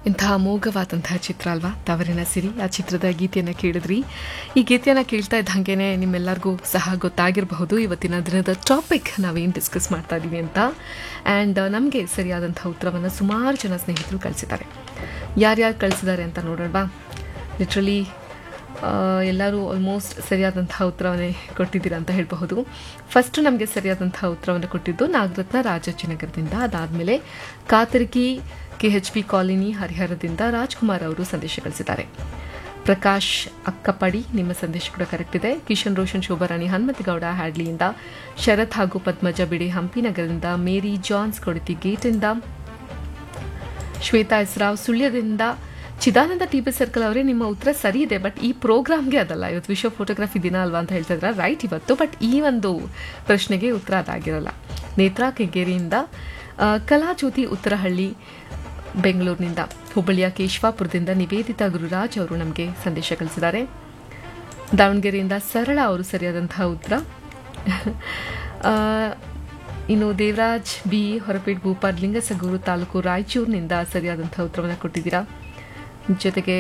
ಇಂತಹ ಅಮೋಘವಾದಂತಹ ಚಿತ್ರ ಅಲ್ವಾ ತವರಿನ ಸಿರಿ ಆ ಚಿತ್ರದ ಗೀತೆಯನ್ನು ಕೇಳಿದ್ರಿ ಈ ಗೀತೆಯನ್ನು ಕೇಳ್ತಾ ಇದ್ದಂಗೆನೆ ನಿಮ್ಮೆಲ್ಲರಿಗೂ ಸಹ ಗೊತ್ತಾಗಿರಬಹುದು ಇವತ್ತಿನ ದಿನದ ಟಾಪಿಕ್ ನಾವೇನು ಡಿಸ್ಕಸ್ ಮಾಡ್ತಾ ಇದ್ದೀವಿ ಅಂತ ಆ್ಯಂಡ್ ನಮಗೆ ಸರಿಯಾದಂಥ ಉತ್ತರವನ್ನು ಸುಮಾರು ಜನ ಸ್ನೇಹಿತರು ಕಳಿಸಿದ್ದಾರೆ ಯಾರ್ಯಾರು ಕಳಿಸಿದ್ದಾರೆ ಅಂತ ನೋಡೋಣ ಲಿಟ್ರಲಿ ಎಲ್ಲರೂ ಆಲ್ಮೋಸ್ಟ್ ಸರಿಯಾದಂತಹ ಉತ್ತರವನ್ನೇ ಕೊಟ್ಟಿದ್ದೀರಾ ಅಂತ ಹೇಳಬಹುದು ಫಸ್ಟ್ ನಮಗೆ ಸರಿಯಾದಂತಹ ಉತ್ತರವನ್ನು ಕೊಟ್ಟಿದ್ದು ನಾಗರತ್ನ ರಾಜಾಜಿನಗರದಿಂದ ಅದಾದಮೇಲೆ Katargi K H P colony ಹರಿಹರದಿಂದ ರಾಜ್ಕುಮಾರ್ ಅವರು ಸಂದೇಶ ಕಳಿಸಿದ್ದಾರೆ ಪ್ರಕಾಶ್ ಅಕ್ಕಪಡಿ ನಿಮ್ಮ ಸಂದೇಶ ಕೂಡ ಕರೆಕ್ಟ್ ಇದೆ ಕಿಶನ್ ರೋಷನ್ ಶೋಭಾರಾಣಿ ಹನುಮತಿಗೌಡ ಹ್ಯಾಡ್ಲಿಯಿಂದ ಶರತ್ ಹಾಗೂ ಪದ್ಮಜ ಬಿಡಿ ಹಂಪಿ ನಗರದಿಂದ ಮೇರಿ ಜಾನ್ಸ್ ಕೊಡತಿ ಗೇಟಿಂದ ಶ್ವೇತಾ ಇಸ್ರಾವ್ ಸುಳ್ಯದಿಂದ ಚಿದಾನಂದ ಟಿ ಬಿ ಸರ್ಕಲ್ ಅವರೇ ನಿಮ್ಮ ಉತ್ತರ ಸರಿ ಇದೆ ಬಟ್ ಈ ಪ್ರೋಗ್ರಾಮ್ಗೆ ಅದಲ್ಲ ಇವತ್ತು ವಿಶ್ವ ಫೋಟೋಗ್ರಫಿ ದಿನ ಅಲ್ವಾ ಅಂತ ಹೇಳ್ತಾ ಇದ್ರ ರೈಟ್ ಇವತ್ತು ಬಟ್ ಈ ಒಂದು ಪ್ರಶ್ನೆಗೆ ಉತ್ತರ ಅದಾಗಿರಲ್ಲ ನೇತ್ರಾ ಕೆಂಗೇರಿಯಿಂದ ಆ, ಕಲಾಜ್ಯೋತಿ ಉತ್ತರಹಳ್ಳಿ ಬೆಂಗಳೂರಿನಿಂದ ಹುಬ್ಬಳ್ಳಿಯ ಕೇಶವಾಪುರದಿಂದ ನಿವೇದಿತಾ ಗುರುರಾಜ್ ಅವರು ನಮಗೆ ಸಂದೇಶ ಕಳಿಸಿದ್ದಾರೆ ದಾವಣಗೆರೆಯಿಂದ ಸರಳ ಅವರು ಸರಿಯಾದಂತಹ ಉತ್ತರ ಆ, ಇನ್ನು ದೇವರಾಜ್ ಬಿ ಹೊರಪೇಟ್ ಭೂಪಾಲ್ ಲಿಂಗಸಗೂರು ತಾಲೂಕು ರಾಯಚೂರಿನಿಂದ ಸರಿಯಾದಂತಹ ಉತ್ತರವನ್ನು ಕೊಟ್ಟಿದ್ದೀರಾ ಜೊತೆಗೆ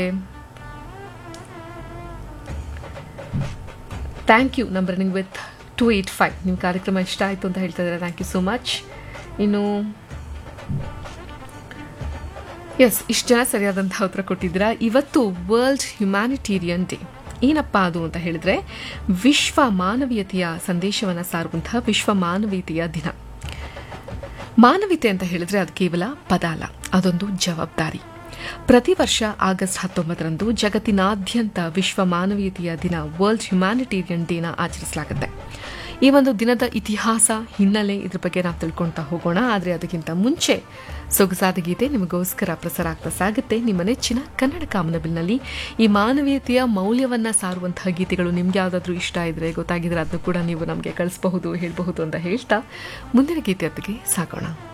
thank you number running with two eight five ನಿಮ್ಮ ಕಾರ್ಯಕ್ರಮ ಇಷ್ಟ ಆಯಿತು ಅಂತ ಹೇಳ್ತಾ ಇದ್ದಾರೆ ಥ್ಯಾಂಕ್ ಯು ಸೋ ಮಚ್ ಇನ್ನು ಎಸ್ ಇಷ್ಟು ಜನ ಸರಿಯಾದಂತಹ ಉತ್ತರ ಕೊಟ್ಟಿದ್ದೀರಾ ಇವತ್ತು ವರ್ಲ್ಡ್ ಹ್ಯುಮ್ಯಾನಿಟೇರಿಯನ್ ಡೇ ಏನಪ್ಪ ಅದು ಅಂತ ಹೇಳಿದ್ರೆ ವಿಶ್ವ ಮಾನವೀಯತೆಯ ಸಂದೇಶವನ್ನು ಸಾರುವಂತಹ ವಿಶ್ವ ಮಾನವೀಯತೆಯ ದಿನ ಮಾನವೀಯತೆ ಅಂತ ಹೇಳಿದ್ರೆ ಅದು ಕೇವಲ ಪದ ಅಲ್ಲ ಅದೊಂದು ಜವಾಬ್ದಾರಿ ಪ್ರತಿ ವರ್ಷ ಆಗಸ್ಟ್ ಹತ್ತೊಂಬತ್ತರಂದು ಜಗತ್ತಿನಾದ್ಯಂತ ವಿಶ್ವ ಮಾನವೀಯತೆಯ ದಿನ ವರ್ಲ್ಡ್ ಹ್ಯುಮ್ಯಾನಿಟೇರಿಯನ್ ಡೇನ ಆಚರಿಸಲಾಗುತ್ತೆ ಈ ಒಂದು ದಿನದ ಇತಿಹಾಸ ಹಿನ್ನೆಲೆ ಇದ್ರ ಬಗ್ಗೆ ನಾವು ತಿಳ್ಕೊಳ್ತಾ ಹೋಗೋಣ ಆದರೆ ಅದಕ್ಕಿಂತ ಮುಂಚೆ ಸೊಗಸಾದ ಗೀತೆ ನಿಮಗೋಸ್ಕರ ಪ್ರಸಾರ ಆಗ್ತಾ ಸಾಗುತ್ತೆ ನಿಮ್ಮ ನೆಚ್ಚಿನ ಕನ್ನಡ ಕಾಮನಬಿಲ್ನಲ್ಲಿ ಈ ಮಾನವೀಯತೆಯ ಮೌಲ್ಯವನ್ನ ಸಾರುವಂತಹ ಗೀತೆಗಳು ನಿಮ್ಗೆ ಯಾವುದಾದ್ರೂ ಇಷ್ಟ ಇದ್ರೆ ಗೊತ್ತಾಗಿದ್ರೆ ಅದನ್ನು ಕೂಡ ನೀವು ನಮಗೆ ಕಳಿಸಬಹುದು ಹೇಳಬಹುದು ಅಂತ ಹೇಳ್ತಾ ಮುಂದಿನ ಗೀತೆ ಹೊತ್ತಿಗೆ ಸಾಗೋಣ